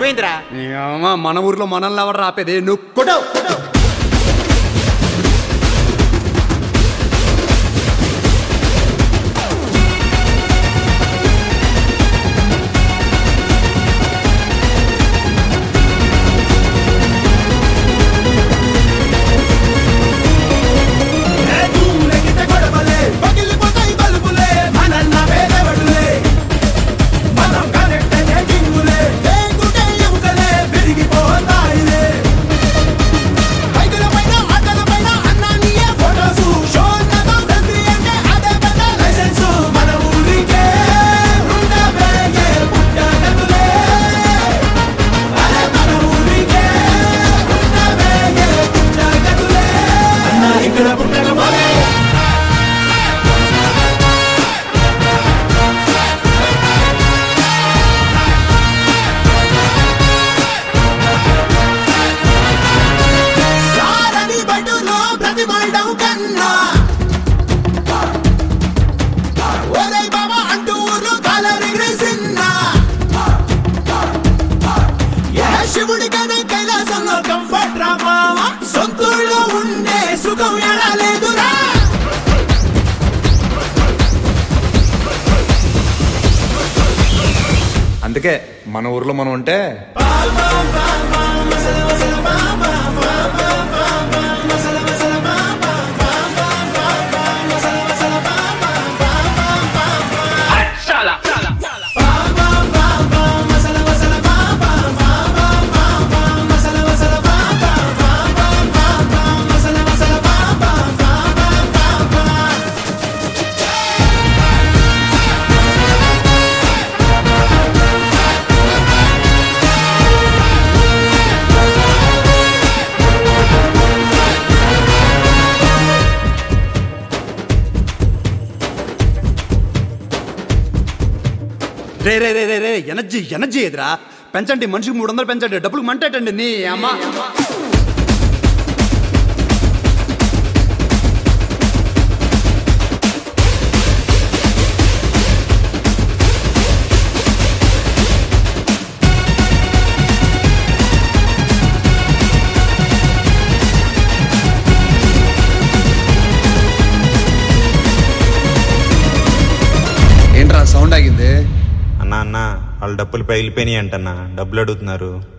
అయిపోయిందిరా ఏమ్మా, మన ఊర్లో మనల్ని ఎవరు రాపేది నువ్వు కొట్టావు ఇక్కడ పుట్టక పోలే సారని బడులో ప్రతిమాడవు కన్నా ఒరే బాబా అంటూ ఊర్లో కాలరిగ్రెసిన్న ఏ శివుడి కనే కైలాసంలో కంఫర్ట్ రా మావా సొంతూళ్ళో ఉండే సుఖం ఎడా లేదురా అందుకే మన ఊర్లో మనం ఉంటే రే రే రే రే రే ఎనర్జీ ఎనర్జీ ఎదురా పెంచండి మనిషికి మూడు వందలు పెంచండి డబ్బులు మంటేటండి నీ అమ్మ ఏంట్రా సౌండ్ ఆగింది అన్న అన్న వాళ్ళు డబ్బులు పగిలిపోయినాయి అంటన్నా డబ్బులు అడుగుతున్నారు